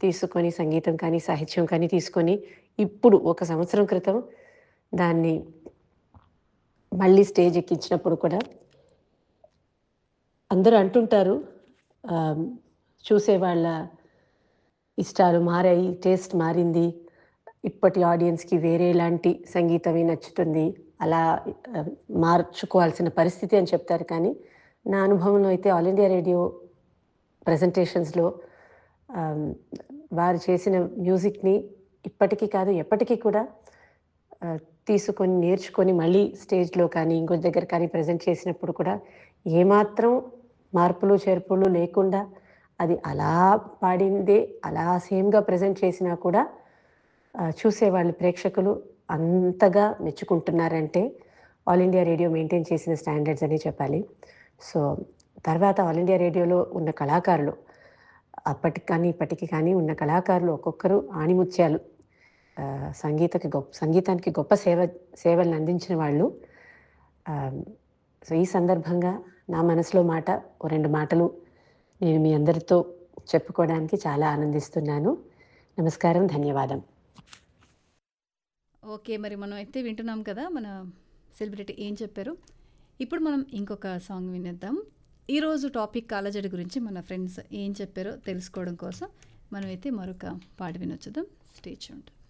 తీసుకొని సంగీతం కానీ సాహిత్యం కానీ తీసుకొని ఇప్పుడు ఒక సంవత్సరం క్రితం దాన్ని మళ్ళీ స్టేజ్ ఎక్కించినప్పుడు కూడా అందరూ అంటుంటారు ఆమ్, చూసేవాళ్ళ ఇష్టాలు మారాయి టేస్ట్ మారింది ఇప్పటి ఆడియన్స్కి వేరేలాంటి సంగీతమే నచ్చుతుంది అలా ఆ, మార్చుకోవాల్సిన పరిస్థితి అని చెప్తారు కానీ నా అనుభవంలో అయితే ఆల్ ఇండియా రేడియో ప్రజెంటేషన్స్లో వారు చేసిన మ్యూజిక్ని ఇప్పటికీ కాదు ఎప్పటికీ కూడా ఆ, తీసుకొని నేర్చుకొని మళ్ళీ స్టేజ్లో కానీ ఇంకో దగ్గర కానీ ప్రజెంట్ చేసినప్పుడు కూడా ఏమాత్రం మార్పులు చేర్పులు లేకుండా అది అలా పాడిందే అలా సేమ్గా ప్రజెంట్ చేసినా కూడా ఆ, చూసేవాళ్ళు ప్రేక్షకులు అంతగా మెచ్చుకుంటున్నారంటే ఆల్ ఇండియా రేడియో మెయింటైన్ చేసిన స్టాండర్డ్స్ అని చెప్పాలి సో తర్వాత ఆల్ ఇండియా రేడియోలో ఉన్న కళాకారులు అప్పటికి కానీ ఇప్పటికి కానీ ఉన్న కళాకారులు ఒక్కొక్కరు ఆణిముత్యాలు ఆ, సంగీతకి గొప్ప సంగీతానికి గొప్ప సేవ సేవలను అందించిన వాళ్ళు ఆ, సో ఈ సందర్భంగా నా మనసులో మాట ఓ రెండు మాటలు నేను మీ అందరితో చెప్పుకోవడానికి చాలా ఆనందిస్తున్నాను నమస్కారం ధన్యవాదం ఓకే మరి మనం అయితే వింటున్నాం కదా మన సెలబ్రిటీ ఏం చెప్పారు ఇప్పుడు మనం ఇంకొక సాంగ్ వినేద్దాం ఈరోజు టాపిక్ కాలజడి గురించి మన ఫ్రెండ్స్ ఏం చెప్పారో తెలుసుకోవడం కోసం మనమైతే మరొక పాట వినొచ్చుదాం స్టేజ్ ఉంటుంది